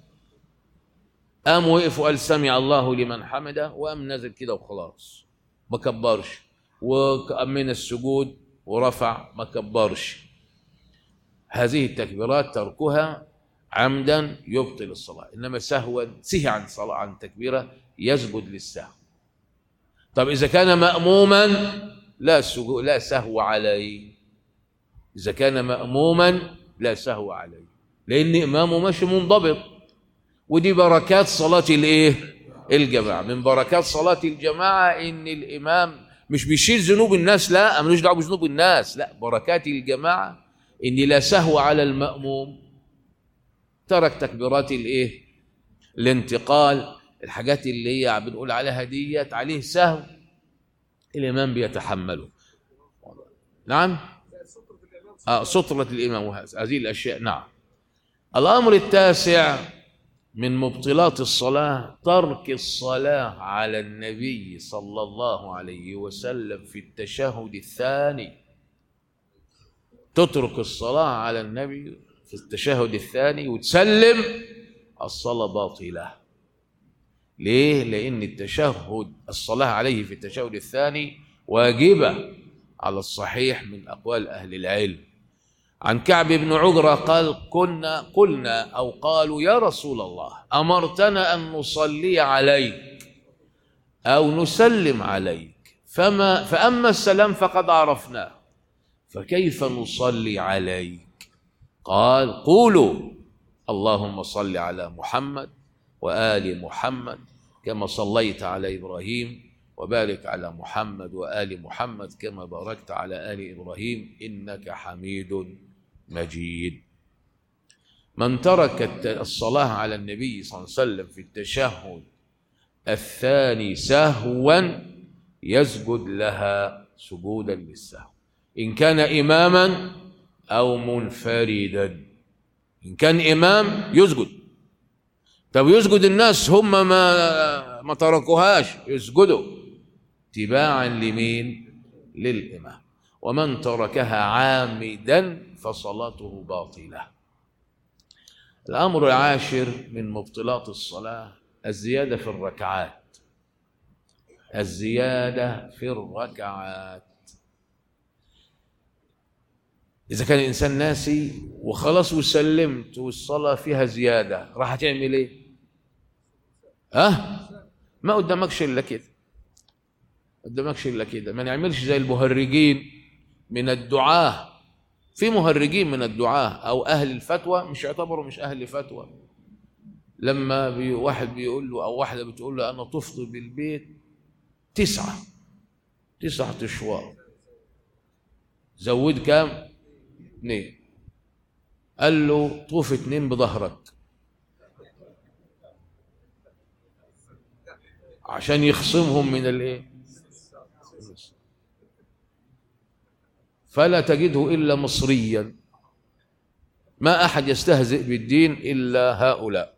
Speaker 1: قام وقف وقال سمع الله لمن حمده وقام نازل كده وخلاص ما كبرش وقام من السجود ورفع ما كبرش هذه التكبيرات تركها عمدا يبطل الصلاة إنما سهوا سهى عن صلاة عن تكبيرة يسجد للسهو طب إذا كان مأموما لا سجو لا سهو عليه إذا كان مأموما لا سهو عليه لأن إمامه ماشي منضبط ودي بركات صلاة الإيه؟ الجماعة من بركات صلاة الجماعة إن الإمام مش بيشيل ذنوب الناس لا ملوش دعوة بذنوب الناس لا بركات الجماعة إن لا سهو على المأموم ترك تكبيرات الايه الانتقال الحاجات اللي هي بنقول عليها ديت عليه سهو الامام بيتحمله نعم آه سطرة الإمام هذه الأشياء نعم الأمر التاسع من مبطلات الصلاة ترك الصلاة على النبي صلى الله عليه وسلم في التشهد الثاني تترك الصلاة على النبي في التشهد الثاني وتسلم الصلاة باطلة ليه؟ لأن التشهد الصلاة عليه في التشهد الثاني واجبة على الصحيح من أقوال أهل العلم عن كعب بن عجرة قال كنا قلنا أو قالوا يا رسول الله أمرتنا أن نصلي عليك أو نسلم عليك فما فأما السلام فقد عرفناه فكيف نصلي عليك قال قولوا اللهم صل على محمد وآل محمد كما صليت على إبراهيم وبارك على محمد وآل محمد كما باركت على آل إبراهيم إنك حميد مجيد من ترك الصلاة على النبي صلى الله عليه وسلم في التشهد الثاني سهوا يسجد لها سجودا للسهو إن كان إماما أو منفردا إن كان إمام يسجد طب يسجد الناس هم ما ما تركوهاش يسجدوا تباعا لمين للإمام ومن تركها عامدا فصلاته باطلة الأمر العاشر من مبطلات الصلاة الزيادة في الركعات الزيادة في الركعات إذا كان الإنسان ناسي وخلاص وسلمت والصلاة فيها زيادة راح تعمل إيه؟ ها؟ ما قدامكش إلا كده قدامكش إلا كده ما نعملش زي المهرجين من الدعاة في مهرجين من الدعاة أو أهل الفتوى مش يعتبروا مش أهل فتوى لما بي واحد بيقول له أو واحدة بتقول له أنا طفت بالبيت تسعة تسعة أشواط زود كام اثنين قال له طوف اتنين بظهرك عشان يخصمهم من الايه فلا تجده الا مصريا ما احد يستهزئ بالدين الا هؤلاء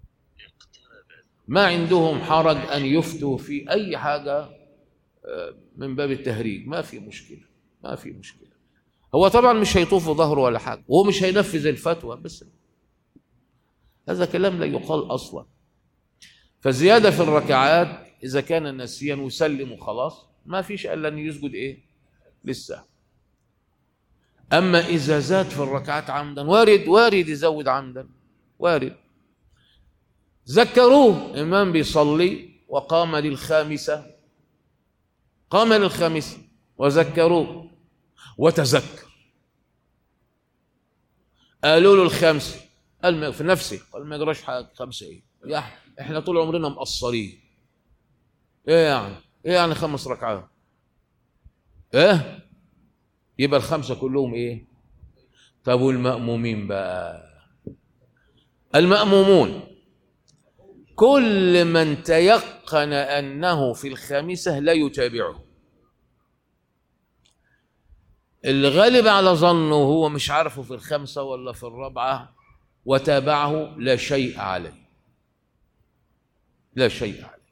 Speaker 1: ما عندهم حرج ان يفتوا في اي حاجه آه، من باب التهريج ما في مشكله ما في مشكله هو طبعا مش هيطوف ظهره ولا حاجه وهو مش هينفذ الفتوى بس هذا كلام لا يقال اصلا فزياده في الركعات اذا كان نسيا وسلم وخلاص ما فيش الا ان يسجد ايه لسه اما اذا زاد في الركعات عمدا وارد وارد يزود عمدا وارد ذكروه امام بيصلي وقام للخامسه قام للخامسه وذكروه وتذكر قالوا له الخمسه قال ما- في نفسه قال ما يجراش حاجه خمسه ايه يا احنا طول عمرنا مقصرين ايه يعني ايه يعني خمس ركعات ايه يبقى الخمسه كلهم ايه طب والمأمومين بقى المأمومون كل من تيقن أنه في الخامسة لا يتابعه الغالب على ظنه هو مش عارفه في الخمسة ولا في الرابعة وتابعه لا شيء عليه لا شيء عليه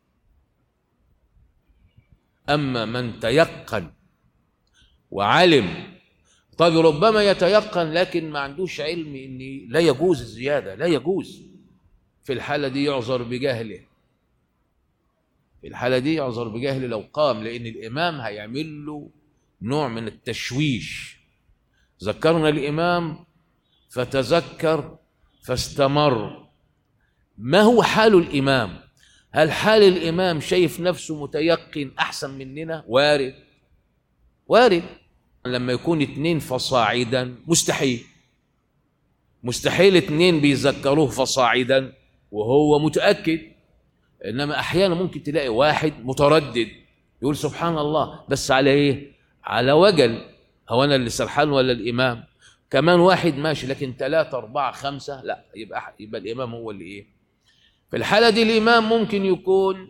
Speaker 1: أما من تيقن وعلم طيب ربما يتيقن لكن ما عندوش علم ان لا يجوز الزياده لا يجوز في الحاله دي يعذر بجهله في الحاله دي يعذر بجهله لو قام لان الامام هيعمل له نوع من التشويش ذكرنا الامام فتذكر فاستمر ما هو حال الامام هل حال الامام شايف نفسه متيقن احسن مننا وارد وارد لما يكون اتنين فصاعدا مستحيل مستحيل اتنين بيذكروه فصاعدا وهو متأكد إنما أحيانا ممكن تلاقي واحد متردد يقول سبحان الله بس على إيه؟ على وجل هو أنا اللي سرحان ولا الإمام كمان واحد ماشي لكن ثلاثة أربعة خمسة لا يبقى يبقى الإمام هو اللي إيه؟ في الحالة دي الإمام ممكن يكون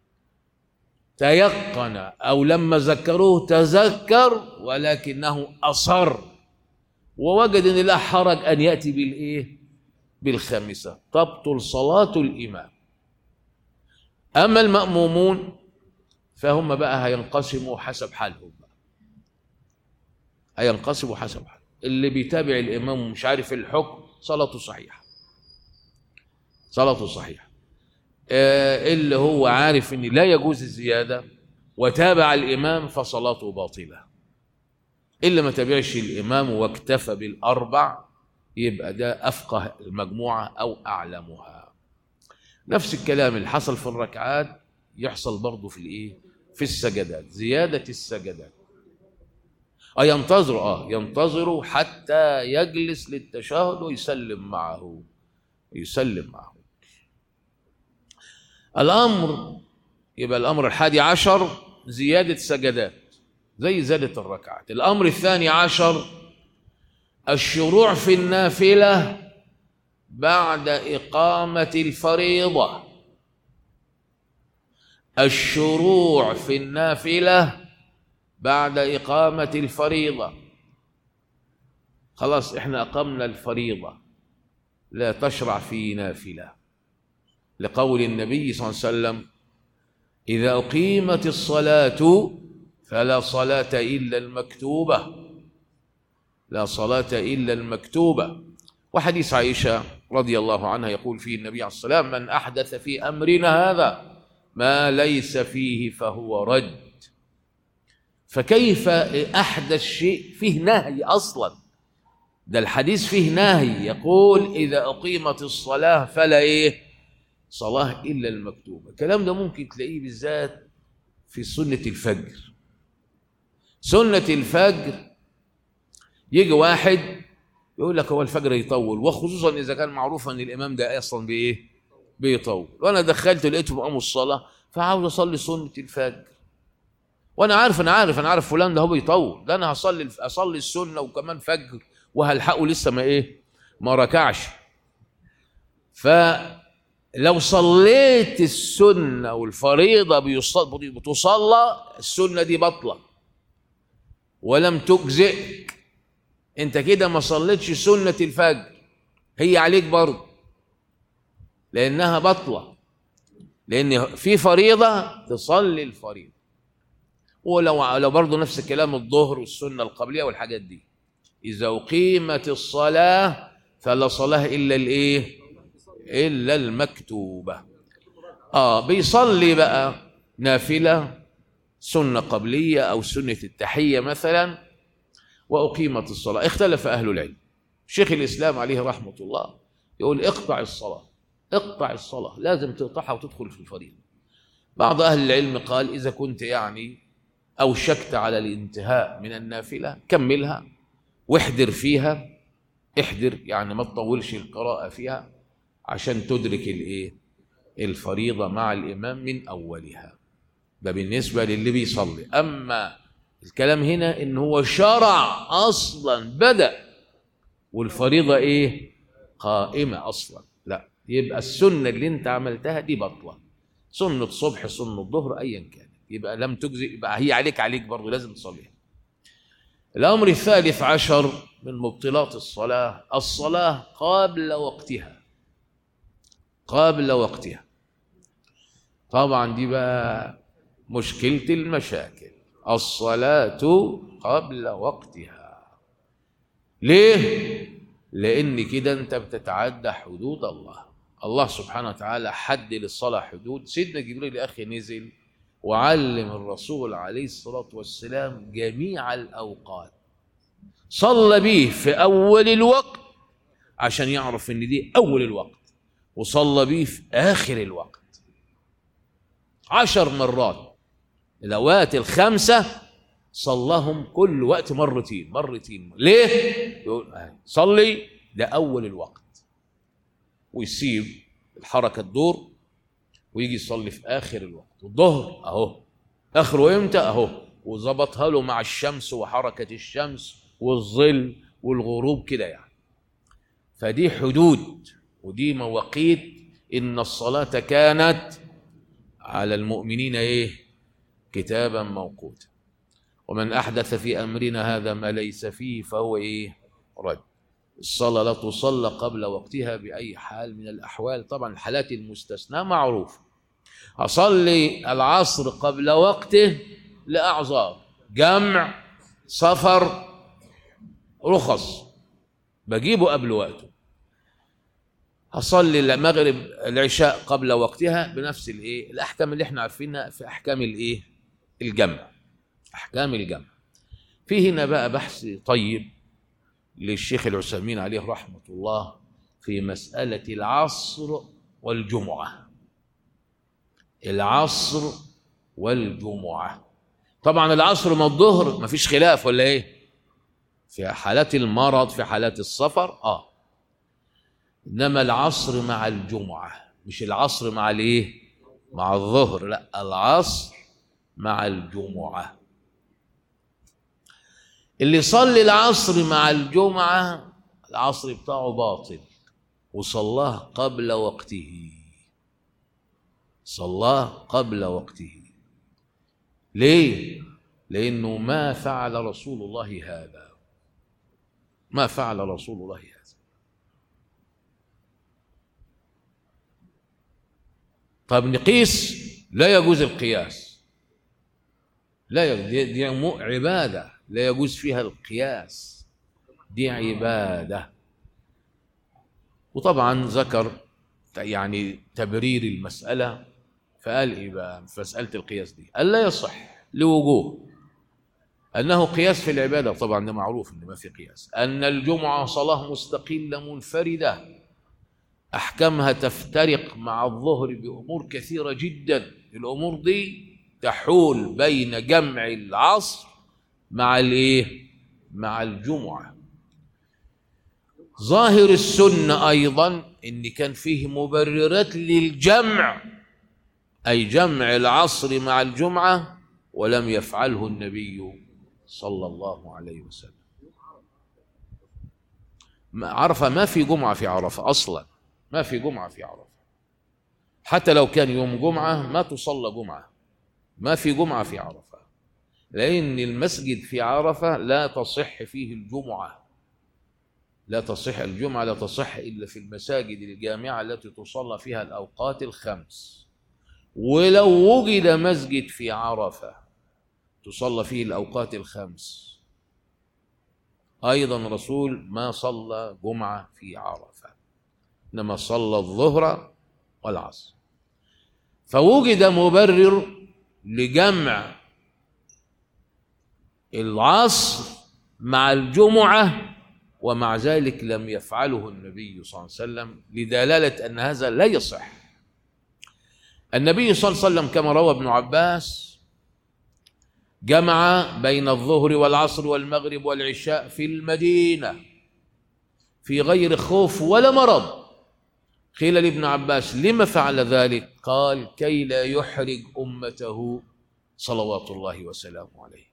Speaker 1: تيقن أو لما ذكروه تذكر ولكنه أصر ووجد أن لا حرج أن يأتي بالإيه؟ بالخامسة تبطل صلاة الإمام أما المأمومون فهم بقى هينقسموا حسب حالهم بقى. هينقسموا حسب حالهم اللي بيتابع الإمام ومش عارف الحكم صلاته صحيحة صلاته صحيحة آه، اللي هو عارف ان لا يجوز الزياده وتابع الامام فصلاته باطله اللي ما تابعش الامام واكتفى بالاربع يبقى ده افقه المجموعه او اعلمها نفس الكلام اللي حصل في الركعات يحصل برضه في الايه في السجدات زياده السجدات اه ينتظروا اه ينتظروا حتى يجلس للتشهد ويسلم معه يسلم معه الأمر يبقى الأمر الحادي عشر زيادة سجدات زي زيادة الركعات الأمر الثاني عشر الشروع في النافلة بعد إقامة الفريضة الشروع في النافلة بعد إقامة الفريضة خلاص احنا أقمنا الفريضة لا تشرع في نافله لقول النبي صلى الله عليه وسلم إذا أقيمت الصلاة فلا صلاة إلا المكتوبة لا صلاة إلا المكتوبة وحديث عائشة رضي الله عنها يقول فيه النبي عليه الصلاة والسلام من أحدث في أمرنا هذا ما ليس فيه فهو رد فكيف أحدث شيء فيه نهي أصلا ده الحديث فيه نهي يقول إذا أقيمت الصلاة فلا إيه صلاة إلا المكتوبة الكلام ده ممكن تلاقيه بالذات في سنة الفجر سنة الفجر يجي واحد يقول لك هو الفجر يطول وخصوصا إذا كان معروف أن الإمام ده أصلا بإيه بيطول وأنا دخلت لقيته بقاموا الصلاة فعاوز أصلي سنة الفجر وانا عارف انا عارف انا عارف فلان ده هو بيطول ده انا هصلي اصلي السنه وكمان فجر وهلحقه لسه ما ايه ما ركعش فلو صليت السنه والفريضه بيصل- بتصلى السنه دي بطله ولم تجزئك انت كده ما صليتش سنه الفجر هي عليك برضه لانها بطله لان في فريضه تصلي الفريضه ولو لو برضه نفس الكلام الظهر والسنه القبليه والحاجات دي اذا اقيمت الصلاه فلا صلاه الا الايه الا المكتوبه اه بيصلي بقى نافله سنه قبليه او سنه التحيه مثلا واقيمت الصلاه اختلف اهل العلم شيخ الاسلام عليه رحمه الله يقول اقطع الصلاه اقطع الصلاه لازم تقطعها وتدخل في الفريضه بعض اهل العلم قال اذا كنت يعني اوشكت على الانتهاء من النافله كملها واحذر فيها احذر يعني ما تطولش القراءه فيها عشان تدرك الايه الفريضه مع الامام من اولها ده بالنسبه للي بيصلي اما الكلام هنا ان هو شرع اصلا بدا والفريضه ايه قائمه اصلا لا يبقى السنه اللي انت عملتها دي بطله سنه صبح سنه الظهر ايا كان يبقى لم تجزئ يبقى هي عليك عليك برضه لازم تصليها الامر الثالث عشر من مبطلات الصلاه الصلاه قبل وقتها قبل وقتها طبعا دي بقى مشكله المشاكل الصلاه قبل وقتها ليه لان كده انت بتتعدى حدود الله الله سبحانه وتعالى حد للصلاه حدود سيدنا جبريل يا اخي نزل وعلم الرسول عليه الصلاه والسلام جميع الاوقات صلى به في اول الوقت عشان يعرف ان دي اول الوقت وصلى به في اخر الوقت عشر مرات الاوقات الخمسه صلاهم كل وقت مرتين مرتين ليه يقول آه، صلي ده اول الوقت ويسيب الحركه تدور ويجي يصلي في اخر الوقت الظهر اهو اخره امتى اهو وظبطها له مع الشمس وحركه الشمس والظل والغروب كده يعني فدي حدود ودي مواقيت ان الصلاه كانت على المؤمنين ايه كتابا موقوتا ومن احدث في امرنا هذا ما ليس فيه فهو ايه رد الصلاه لا تصلى قبل وقتها باي حال من الاحوال طبعا الحالات المستثناه معروفه اصلي العصر قبل وقته لاعذار جمع سفر رخص بجيبه قبل وقته هصلي المغرب العشاء قبل وقتها بنفس الايه الاحكام اللي احنا عارفينها في احكام الايه الجمع احكام الجمع في هنا بقى بحث طيب للشيخ العثيمين عليه رحمه الله في مساله العصر والجمعه العصر والجمعه طبعا العصر ما الظهر ما فيش خلاف ولا ايه في حالات المرض في حالات السفر اه انما العصر مع الجمعه مش العصر مع الايه مع الظهر لا العصر مع الجمعه اللي يصلي العصر مع الجمعه العصر بتاعه باطل وصلاه قبل وقته صلاه قبل وقته ليه لانه ما فعل رسول الله هذا ما فعل رسول الله هذا طب نقيس لا يجوز القياس لا يجوز دي, دي مو- عبادة لا يجوز فيها القياس دي عبادة وطبعا ذكر يعني تبرير المسألة فقال إيه بقى في مسألة القياس دي قال لا يصح لوجوه أنه قياس في العبادة طبعا ده معروف أن ما في قياس أن الجمعة صلاة مستقلة منفردة أحكامها تفترق مع الظهر بأمور كثيرة جدا الأمور دي تحول بين جمع العصر مع الإيه؟ مع الجمعة ظاهر السنة أيضا إن كان فيه مبررات للجمع أي جمع العصر مع الجمعة ولم يفعله النبي صلى الله عليه وسلم عرفة ما في جمعة في عرفة أصلا ما في جمعة في عرفة حتى لو كان يوم جمعة ما تصلى جمعة ما في جمعة في عرفة لأن المسجد في عرفة لا تصح فيه الجمعة لا تصح الجمعة لا تصح إلا في المساجد الجامعة التي تصلى فيها الأوقات الخمس ولو وجد مسجد في عرفة تصلى فيه الأوقات الخمس أيضا رسول ما صلى جمعة في عرفة إنما صلى الظهر والعصر فوجد مبرر لجمع العصر مع الجمعة ومع ذلك لم يفعله النبي صلى الله عليه وسلم لدلالة أن هذا لا يصح النبي صلى الله عليه وسلم كما روى ابن عباس جمع بين الظهر والعصر والمغرب والعشاء في المدينة في غير خوف ولا مرض قيل لابن عباس لما فعل ذلك قال كي لا يحرج أمته صلوات الله وسلامه عليه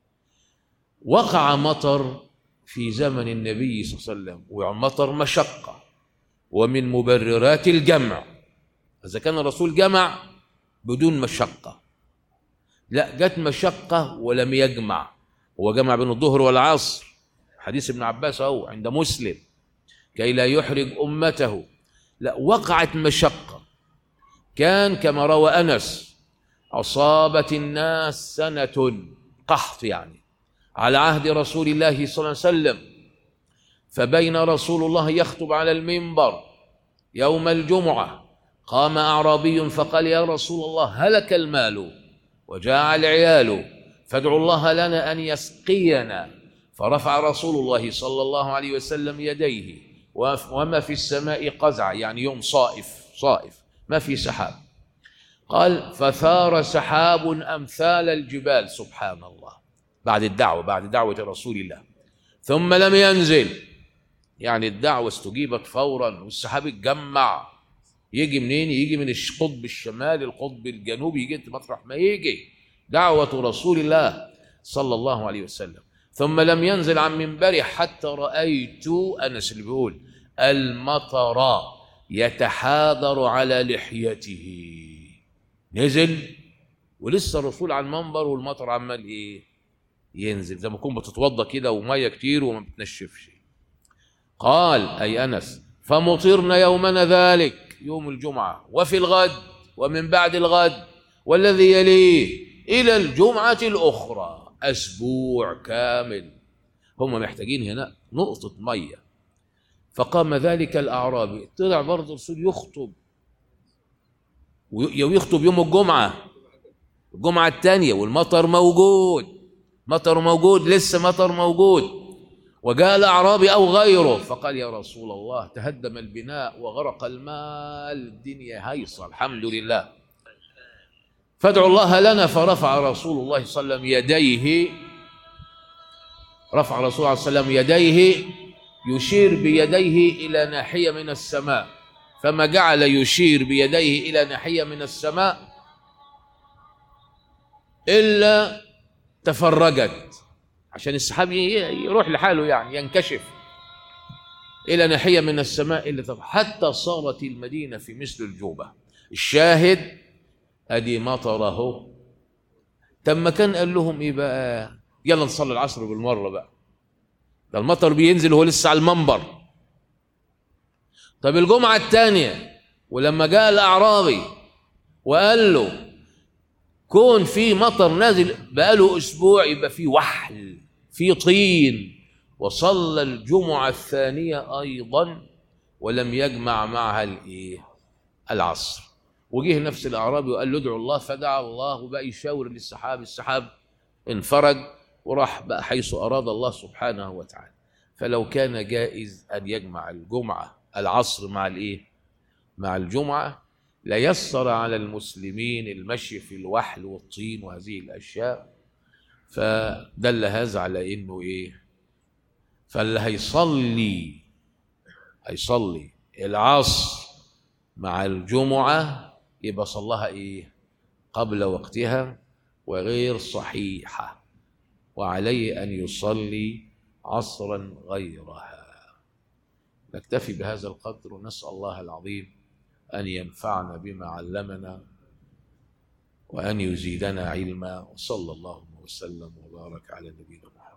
Speaker 1: وقع مطر في زمن النبي صلى الله عليه وسلم ومطر مشقة ومن مبررات الجمع إذا كان الرسول جمع بدون مشقة لا جت مشقة ولم يجمع هو جمع بين الظهر والعصر حديث ابن عباس أهو عند مسلم كي لا يحرج أمته لا وقعت مشقة كان كما روى أنس أصابت الناس سنة قحط يعني على عهد رسول الله صلى الله عليه وسلم فبين رسول الله يخطب على المنبر يوم الجمعة قام أعرابي فقال يا رسول الله هلك المال وجاع العيال فادعوا الله لنا أن يسقينا فرفع رسول الله صلى الله عليه وسلم يديه وما في السماء قزع يعني يوم صائف صائف ما في سحاب قال فثار سحاب أمثال الجبال سبحان الله بعد الدعوة بعد دعوة رسول الله ثم لم ينزل يعني الدعوة استجيبت فورا والسحاب اتجمع يجي منين يجي من القطب الشمالي القطب الجنوبي يجي مطرح ما يجي دعوة رسول الله صلى الله عليه وسلم ثم لم ينزل عن منبره حتى رأيت أنس اللي بيقول المطر يتحاذر على لحيته نزل ولسه الرسول على المنبر والمطر عمال ايه ينزل زي ما يكون بتتوضى كده وميه كتير وما بتنشفش قال اي انس فمطرنا يومنا ذلك يوم الجمعه وفي الغد ومن بعد الغد والذي يليه الى الجمعه الاخرى اسبوع كامل هم محتاجين هنا نقطه ميه فقام ذلك الاعرابي طلع برضه الرسول يخطب ويخطب يوم الجمعه الجمعه الثانيه والمطر موجود مطر موجود لسه مطر موجود وجاء الأعرابي أو غيره فقال يا رسول الله تهدم البناء وغرق المال الدنيا هيصة الحمد لله فادعوا الله لنا فرفع رسول الله صلى الله عليه وسلم يديه رفع رسول الله صلى الله عليه وسلم يديه يشير بيديه إلى ناحية من السماء فما جعل يشير بيديه إلى ناحية من السماء إلا تفرجت عشان السحاب يروح لحاله يعني ينكشف إلى ناحية من السماء إلا تفرج حتى صارت المدينة في مثل الجوبة الشاهد أدي مطره تم كان قال لهم إيه بقى يلا نصلي العصر بالمرة بقى ده المطر بينزل وهو لسه على المنبر طب الجمعة الثانية ولما جاء الأعرابي وقال له كون في مطر نازل بقاله اسبوع يبقى في وحل في طين وصلى الجمعه الثانيه ايضا ولم يجمع معها الايه العصر وجه نفس الاعرابي وقال له ادعوا الله فدعا الله وبقى يشاور للسحاب السحاب انفرج وراح بقى حيث اراد الله سبحانه وتعالى فلو كان جائز ان يجمع الجمعه العصر مع الايه مع الجمعه ليسر على المسلمين المشي في الوحل والطين وهذه الاشياء فدل هذا على انه ايه فاللي هيصلي هيصلي العصر مع الجمعه يبقى صلاها ايه قبل وقتها وغير صحيحة وعليه أن يصلي عصرا غيرها نكتفي بهذا القدر ونسأل الله العظيم أن ينفعنا بما علمنا وأن يزيدنا علما وصلى الله وسلم وبارك على نبينا محمد